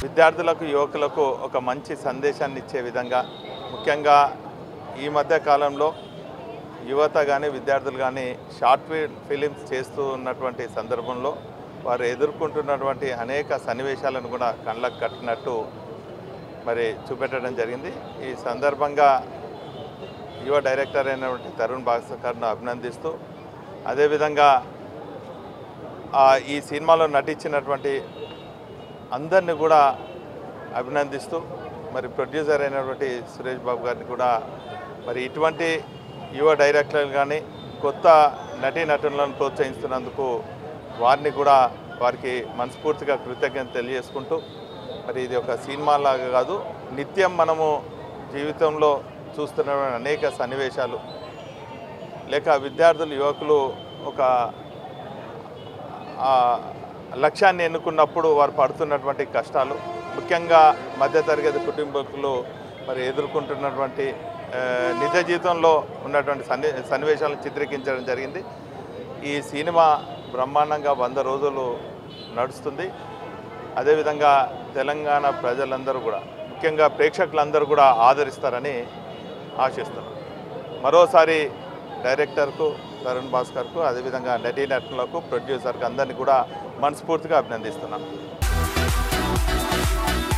విద్యార్థులకు యువకులకు ఒక మంచి సందేశాన్ని ఇచ్చే విధంగా ముఖ్యంగా ఈ మధ్య కాలంలో యువత కానీ విద్యార్థులు కానీ షార్ట్ ఫి- ఫిలిమ్స్ చేస్తూ ఉన్నటువంటి సందర్భంలో వారు ఎదుర్కొంటున్నటువంటి అనేక సన్నివేశాలను కూడా కళ్ళకు కట్టినట్టు మరి చూపెట్టడం జరిగింది ఈ సందర్భంగా యువ డైరెక్టర్ అయినటువంటి తరుణ్ భాస్కర్ను అభినందిస్తూ అదేవిధంగా ఆ, ఈ సినిమాలో నటించినటువంటి అందరిని కూడా అభినందిస్తూ మరి ప్రొడ్యూసర్ అయినటువంటి సురేష్ బాబు గారిని కూడా మరి ఇటువంటి యువ డైరెక్టర్లు కానీ కొత్త నటీనటులను ప్రోత్సహిస్తున్నందుకు వారిని కూడా వారికి మనస్ఫూర్తిగా కృతజ్ఞత తెలియజేసుకుంటూ మరి ఇది ఒక సినిమా లాగా కాదు నిత్యం మనము జీవితంలో చూస్తున్న అనేక సన్నివేశాలు లేక విద్యార్థులు యువకులు ఒక ఆ లక్ష్యాన్ని ఎన్నుకున్నప్పుడు వారు పడుతున్నటువంటి కష్టాలు ముఖ్యంగా మధ్యతరగతి కుటుంబకులు మరి ఎదుర్కొంటున్నటువంటి ఆ, నిజ జీవితంలో ఉన్నటువంటి సన్ని సన్నివేశాలను చిత్రీకరించడం జరిగింది ఈ సినిమా బ్రహ్మాండంగా వంద రోజులు నడుస్తుంది అదేవిధంగా తెలంగాణ ప్రజలందరూ కూడా ముఖ్యంగా ప్రేక్షకులందరూ కూడా ఆదరిస్తారని ఆశిస్తున్నాను మరోసారి డైరెక్టర్కు తరుణ్ భాస్కర్కు అదేవిధంగా నటీనటులకు ప్రొడ్యూసర్కు అందరినీ కూడా మనస్ఫూర్తిగా అభినందిస్తున్నాను